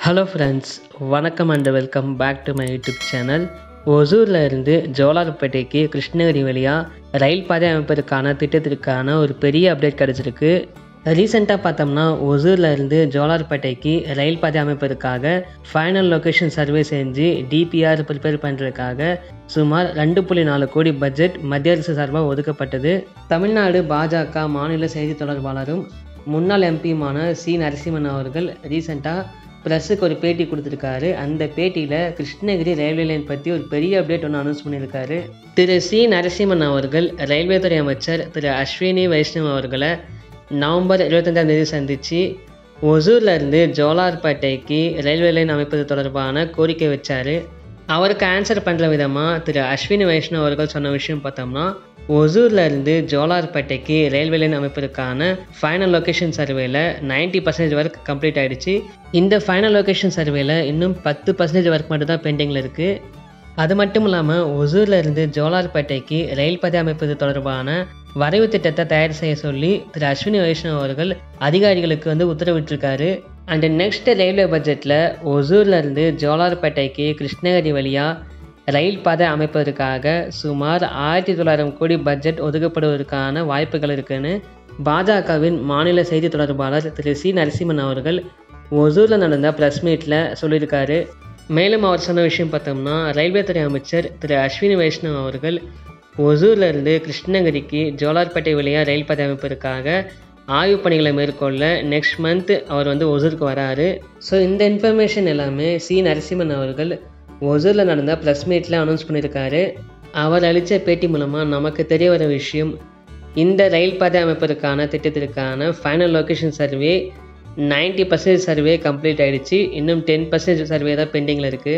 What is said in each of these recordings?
hello friends வணக்கம் and welcome back to my YouTube channel ஒசூரில் இருந்து ஜோலார்பேட்டைக்கு கிருஷ்ணகிரி வழியாக ரயில் பாதை அமைப்பதற்கான திட்டத்திற்கான ஒரு பெரிய அப்டேட் கிடச்சிருக்கு ரீசெண்டாக பார்த்தோம்னா ஒசூரில் இருந்து ஜோலார்பேட்டைக்கு ரயில் பாதை அமைப்பதற்காக ஃபைனல் லொக்கேஷன் சர்வே செஞ்சு டிபிஆர் ப்ரிப்பேர் பண்ணுறதுக்காக சுமார் ரெண்டு புள்ளி நாலு கோடி பட்ஜெட் மத்திய அரசு சார்பாக ஒதுக்கப்பட்டது தமிழ்நாடு பாஜக மாநில செய்தி தொடர்பாளரும் முன்னாள் எம்பியுமான சி நரசிம்மன் அவர்கள் ரீசெண்டாக ப்ரெஸ்ஸுக்கு ஒரு பேட்டி கொடுத்துருக்காரு அந்த பேட்டியில் கிருஷ்ணகிரி ரயில்வே லைன் பற்றி ஒரு பெரிய அப்டேட் ஒன்று அனௌன்ஸ் பண்ணியிருக்காரு திரு சி நரசிம்மன் அவர்கள் ரயில்வே துறை அமைச்சர் திரு அஸ்வினி வைஷ்ணவ் அவர்களை நவம்பர் இருபத்தஞ்சாம் தேதி சந்தித்து ஒசூரில் இருந்து ஜோலார்பேட்டைக்கு ரயில்வே லைன் அமைப்பது தொடர்பான கோரிக்கை வச்சார் அவருக்கு ஆன்சர் பண்ணுற விதமாக திரு அஸ்வினி வைஷ்ணவ் அவர்கள் சொன்ன விஷயம் பார்த்தோம்னா ஒசூரில் இருந்து ஜோலார்பேட்டைக்கு ரயில்வே லைன் அமைப்பதற்கான ஃபைனல் லொக்கேஷன் சர்வேல நைன்ட்டி பர்சன்டேஜ் ஒர்க் கம்ப்ளீட் ஆகிடுச்சு இந்த ஃபைனல் லொக்கேஷன் சர்வேல இன்னும் பத்து பர்சன்டேஜ் ஒர்க் மட்டும் தான் பெண்டிங்கில் இருக்குது அது மட்டும் இல்லாமல் ஒசூரில் இருந்து ஜோலார்பேட்டைக்கு ரயில் பாதை அமைப்பது தொடர்பான வரைவு திட்டத்தை தயார் செய்ய சொல்லி திரு அஸ்வினி வைஷ்ணவ் அவர்கள் அதிகாரிகளுக்கு வந்து உத்தரவிட்டிருக்காரு அண்ட் நெக்ஸ்ட் ரயில்வே பட்ஜெட்டில் ஒசூரில் இருந்து ஜோலார்பேட்டைக்கு கிருஷ்ணகிரி வழியாக ரயில் பாதை அமைப்பதற்காக சுமார் ஆயிரத்தி தொள்ளாயிரம் கோடி பட்ஜெட் ஒதுக்கப்படுவதற்கான வாய்ப்புகள் இருக்குன்னு பாஜகவின் மாநில செய்தி தொடர்பாளர் திரு சி நரசிம்மன் அவர்கள் ஒசூரில் நடந்த ப்ரெஸ் மீட்டில் சொல்லியிருக்காரு மேலும் அவர் சொன்ன விஷயம் பார்த்தோம்னா ரயில்வே துறை அமைச்சர் திரு அஸ்வினி வைஷ்ணவ் அவர்கள் ஒசூரில் இருந்து கிருஷ்ணகிரிக்கு ஜோலார்பேட்டை வழியாக ரயில் பாதை அமைப்பதற்காக ஆய்வுப் பணிகளை மேற்கொள்ள நெக்ஸ்ட் மந்த் அவர் வந்து ஒசூருக்கு வராரு ஸோ இந்த இன்ஃபர்மேஷன் எல்லாமே சி நரசிம்மன் அவர்கள் ஒசூரில் நடந்த ப்ரெஸ் மீட்டில் அனௌன்ஸ் பண்ணியிருக்காரு அவர் அளித்த பேட்டி மூலமாக நமக்கு தெரிய வர விஷயம் இந்த ரயில் பாதை அமைப்பதற்கான திட்டத்திற்கான final location survey ninety percentage survey complete ஆகிடுச்சு இன்னும் டென் பர்சன்டேஜ் சர்வே தான் பெண்டிங்கில் இருக்குது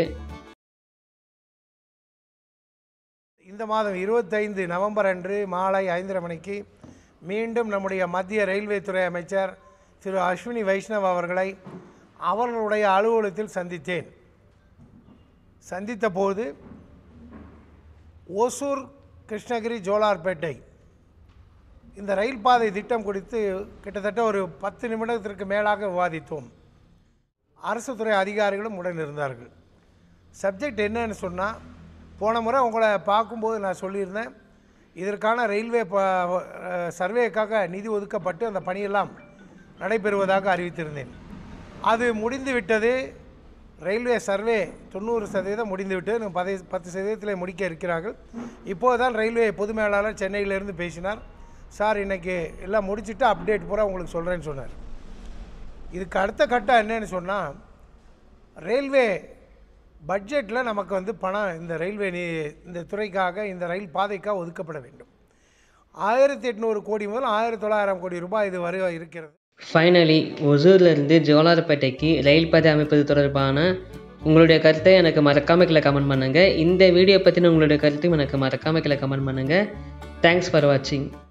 இந்த மாதம் இருபத்தைந்து நவம்பர் அன்று மாலை ஐந்தரை மணிக்கு மீண்டும் நம்முடைய மத்திய ரயில்வே துறை அமைச்சர் திரு அஸ்வினி வைஷ்ணவ் அவர்களை அவர்களுடைய அலுவலகத்தில் சந்தித்தேன் சந்தித்த போது ஓசூர் கிருஷ்ணகிரி ஜோலார்பேட்டை இந்த ரயில் பாதை திட்டம் குறித்து கிட்டத்தட்ட ஒரு பத்து நிமிடத்திற்கு மேலாக விவாதித்தோம் அரசு துறை அதிகாரிகளும் உடன் இருந்தார்கள் சப்ஜெக்ட் என்னன்னு சொன்னால் போன முறை உங்களை பார்க்கும்போது நான் சொல்லியிருந்தேன் இதற்கான ரயில்வே ப சர்வேக்காக நிதி ஒதுக்கப்பட்டு அந்த பணியெல்லாம் நடைபெறுவதாக அறிவித்திருந்தேன் அது முடிந்து விட்டது ரயில்வே சர்வே தொண்ணூறு சதவீதம் முடிந்துவிட்டு இன்னும் பதை பத்து சதவீதத்தில் முடிக்க இருக்கிறார்கள் இப்போது தான் ரயில்வே பொது மேலாளர் சென்னையிலேருந்து பேசினார் சார் இன்றைக்கி எல்லாம் முடிச்சுட்டு அப்டேட் பூரா உங்களுக்கு சொல்கிறேன்னு சொன்னார் இதுக்கு அடுத்த கட்டம் என்னன்னு சொன்னால் ரயில்வே பட்ஜெட்டில் நமக்கு வந்து பணம் இந்த ரயில்வே நீ இந்த துறைக்காக இந்த ரயில் பாதைக்காக ஒதுக்கப்பட வேண்டும் ஆயிரத்தி எட்நூறு கோடி முதல் ஆயிரத்தி தொள்ளாயிரம் கோடி ரூபாய் இது வரை இருக்கிறது ஃபைனலி ஒசூர்லேருந்து ஜோலார்பேட்டைக்கு ரயில் பாதை அமைப்பது தொடர்பான உங்களுடைய கருத்தை எனக்கு மறக்காமல் கீழே கமெண்ட் பண்ணுங்கள் இந்த வீடியோ பற்றின உங்களுடைய கருத்தையும் எனக்கு மறக்காமல் கீழே கமெண்ட் பண்ணுங்கள் தேங்க்ஸ் ஃபார் வாட்சிங்